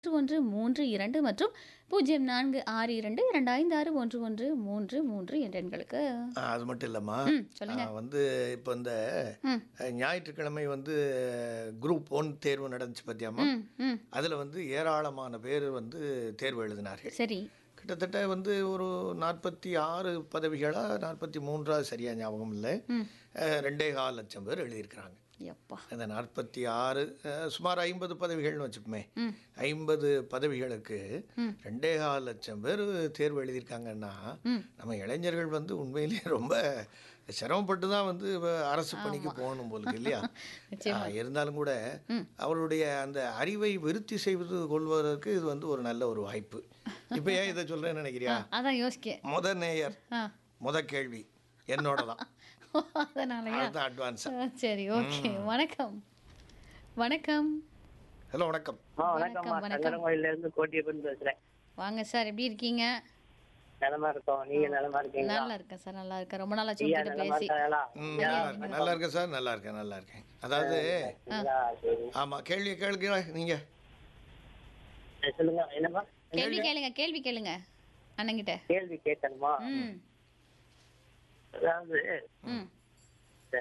ஒன்று மூன்று இரண்டு மற்றும் பூஜ்ஜியம் நான்கு ஆறு இரண்டு இரண்டு ஐந்து ஆறு ஒன்று ஒன்று மூன்று மூன்று என்ற எண்களுக்கு ஆ, அது மட்டும் இல்லைம்மா ம், சொல்லுங்க. ஆ, வந்து இப்போ இந்த ம். அஹ், ஞாயிற்றுக்கிழமை வந்து குரூப் ஒன் தேர்வு நடந்துச்சு பார்த்தியாம்மா ம் ம் அதில் வந்து ஏராளமான பேர் வந்து தேர்வு எழுதினார்கள் சரி கிட்டத்தட்ட வந்து ஒரு நாற்பத்தி ஆறு பதவிகளா நாற்பத்தி மூன்றா சரியா ஞாபகம் இல்லை ம் அஹ், ரெண்டே கால் லட்சம் பேர் எழுதியிருக்கிறாங்க எப்பா அந்த நாற்பத்தி ஆறு அஹ், சுமார் ஐம்பது பதவிகள்னு வச்சுப்போமே ம் ஐம்பது பதவிகளுக்கு ம். ரெண்டே கால் லட்சம் பேர் தேர்வு எழுதியிருக்காங்கன்னா ம் நம்ம இளைஞர்கள் வந்து உண்மையிலேயே ரொம்ப சிரமப்பட்டு தான் வந்து வ- அரசு பணிக்கு போகணும் போலுக்கு இல்லையா நிச்சயமா. ஆ, இருந்தாலும் கூட ம். அவருடைய அந்த அறிவை விருத்தி செய்வது கொள்வதற்கு இது வந்து ஒரு நல்ல ஒரு வாய்ப்பு இப்போ ஏன் இதை சொல்றேன்னு நினைக்கிறியா ஆ, அதான் யோசிக்க முத நேயர் ஆ முத கேள்வி என்னோட தான் அதனாலயா அதுதான் அட்வான்ஸ் ஆ, சரி ஓகே வணக்கம் வணக்கம் ஹலோ வணக்கம் ஆ வணக்கம்மா வணக்கம். சங்கரங்கோயில இருந்து கோட்டியப்பன் பேசுறேன் வாங்க சார் எப்படி இருக்கீங்க நலமா இருக்கோம் நீங்க நலமா இருக்கீங்களா நல்லா இருக்கேன் சார் நல்லா இருக்கேன் ரொம்ப நாளாச்சு ஐயா உங்ககிட்ட நலமா பேசி இருக்காங்களா ம், நல்லா இருக்கேன் நல்லா இருக்கேன் சார் நல்லா இருக்கேன் நல்லா இருக்கேன் அதாவது சரிங்களா? சரி. ஆமாம் கேள்வி கேளுங்க நீங்கள் சரி, சொல்லுங்க என்னம்மா கேள்வி கேளுங்க கேள்வி கேளுங்க அண்ணங்கிட்ட கேள்வி கேட்கணுமா ம் அதாவது ம் இந்த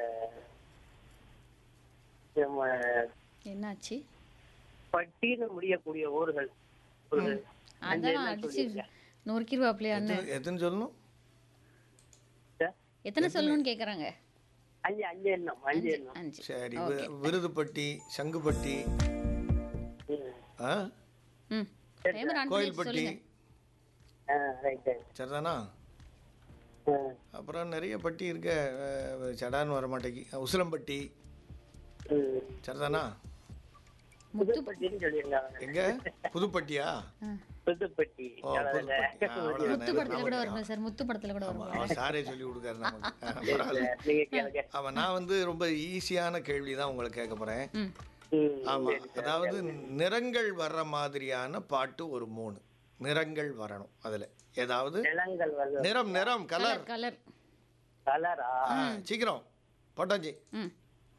நம்ம என்னாச்சு பட்டின்னு முடியக்கூடிய ஊர்கள் ஒரு அஞ்சு அதான் எண்ணம் அடிச்சு சொல்லிருங்க. நொறுக்கிடுவாப்லையா அண்ணன் எத்தனை சொல்லணும் சார், எத்தனை சொல்லணும்னு கேக்குறாங்க அஞ்சு அஞ்சு எண்ணம் அஞ்சு எண்ணம் அஞ்சு சரி வி- விருதுப்பட்டி சங்குப்பட்டி ம். ஆ ம் டைமர் ஆன் பண்ணி கோயில்பட்டி சொல்லுங்க ஆ ரைட்டு சரிதானா ஆ அப்புறம் நிறைய பட்டி இருக்க அஹ், சடான்னு வர மாட்டேங்கி உசிலம்பட்டி ம். சரிதானா புதுப்பட்டின்னு சொல்லியிருந்தாங்க எங்க புதுப்பட்டியா ஆ. புதுப்பட்டி ஓ புதுப்பட்டி ஆ, அவ்வளவுதானே. முத்து படத்துல கூட வருமே சார் முத்து படத்துல கூட ஆமா, வரும் அவன் சாரே சொல்லி கொடுக்காரு நமக்கு ஆ, பரவாயில்ல. நீங்க கேளுங்க ஆமா நான் வந்து ரொம்ப ஈஸியான கேள்வி தான் உங்களுக்கு கேட்க போறேன் ம் ம். ஆமா அதாவது நிறங்கள் வர்ற மாதிரியான பாட்டு ஒரு மூணு நிறங்கள் வரணும் அதுல ஏதாவது நிலங்கள் வருது நிறம் நிறம் கலர் கலர் கலரா சீக்கிரம் போட்டாச்சு ம்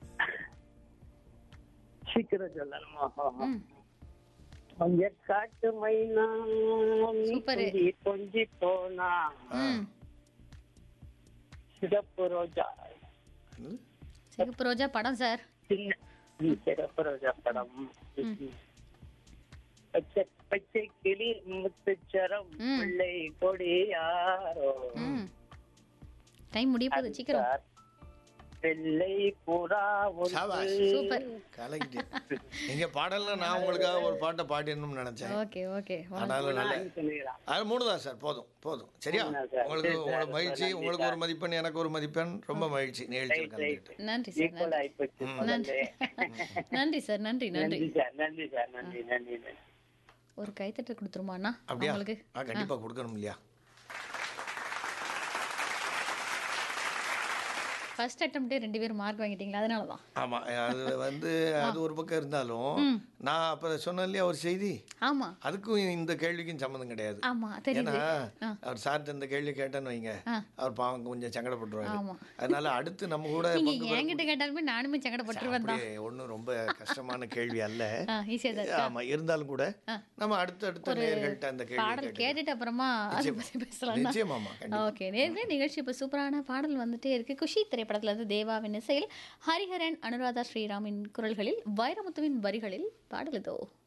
சீக்கிரம் சொல்லணுமா ம் கொஞ்ச காட்டு மைனா நீ சூப்பரு. கொஞ்சி கொஞ்சி போனா ம் சிகப்பு ரோஜா என்னது? சிகப்பு ரோஜா படம் சார் சின்ன ம், சிகப்பு ரோஜா படம் பச்சை பச்சை கிளி முத்துச்சரம் ம். பிள்ளை கொடியாரோ ம் டைம் முடிய போகுது சீக்கிரம் வெள்ளை புறா சாபாஷ். ஒன்று சூப்பர் கலக்கிட்டு நீங்க பாடல நான் உங்களுக்காக ஒரு பாட்டை பாடிடணும்னு நினைச்சேன் ஓகே ஓகே ஆனாலும் நல்ல சொல்லுங்களா அது மூணு தான் சார் போதும் போதும் சரியா மூணு தான் சார். உங்களுக்கு சரி சார். உங்களுக்கு மகிழ்ச்சி நன்றி உங்களுக்கு ஒரு மதிப்பெண் எனக்கு ஒரு மதிப்பெண் ரொம்ப மகிழ்ச்சி நிகழ்ச்சியில் கலந்துக்கிட்டு நன்றி சார் ஈக்குவல் நன்றி ஆயிப்போச்சு நன்றி நன்றி சார் நன்றி நன்றி நன்றி சார் நன்றி சார் நன்றி நன்றி நன்றி ஒரு கைத்தட்டு கொடுத்துருமா அண்ணா அப்படியா உங்களுக்கு ஆ கண்டிப்பா கொடுக்கணும் இல்லையா ஃபர்ஸ்ட் அட்டம்ப்டே ரெண்டு பேரும் மார்க் வாங்கிட்டீங்களா அதனால தான் ஆமா அது வந்து அது ஒரு பக்கம் இருந்தாலும் நான் அப்ப சொன்னேன் இல்லையா ஒரு செய்தி ஆமா அதுக்கும் இந்த கேள்விக்கும் சம்மந்தம் கிடையாது ஆமா ஏன்னா தெரியுது ஆ. அவர் சார்ட்ட இந்த கேள்வி கேட்டேன்னு வைங்க ஆ. அவர் பாவம் கொஞ்சம் சங்கடப்பட்டுருவாரு ஆமா. அதனால அடுத்து நம்ம கூட நீங்க பங்கு பெற என்கிட்ட கேட்டாலுமே நானுமே சங்கடப்பட்டுருவேன் தான் அப்படியே ஒன்றும் ரொம்ப கஷ்டமான கேள்வி அல்ல ஆ ஈஸியாக தான் இருக்கா? ஆமா இருந்தாலும் கூட நம்ம அடுத்த அடுத்த நேயர்கள்ட்ட அந்த கேள்வி பாடல் கேட்டு கேட்டுட்டு அப்புறமா அதை பத்தி பேசலாம் நிச்சயமாமா கண்டிப்பா ஓகே நேர்ல நிகழ்ச்சி இப்போ சூப்பரான பாடல் வந்துட்டே இருக்கு குஷி திரைப்படத்துல இருந்து தேவாவின் இசையில் ஹரிஹரன் அனுராதா ஸ்ரீராமின் குரல்களில் வைரமுத்துவின் வரிகளில் பாடல் இதோ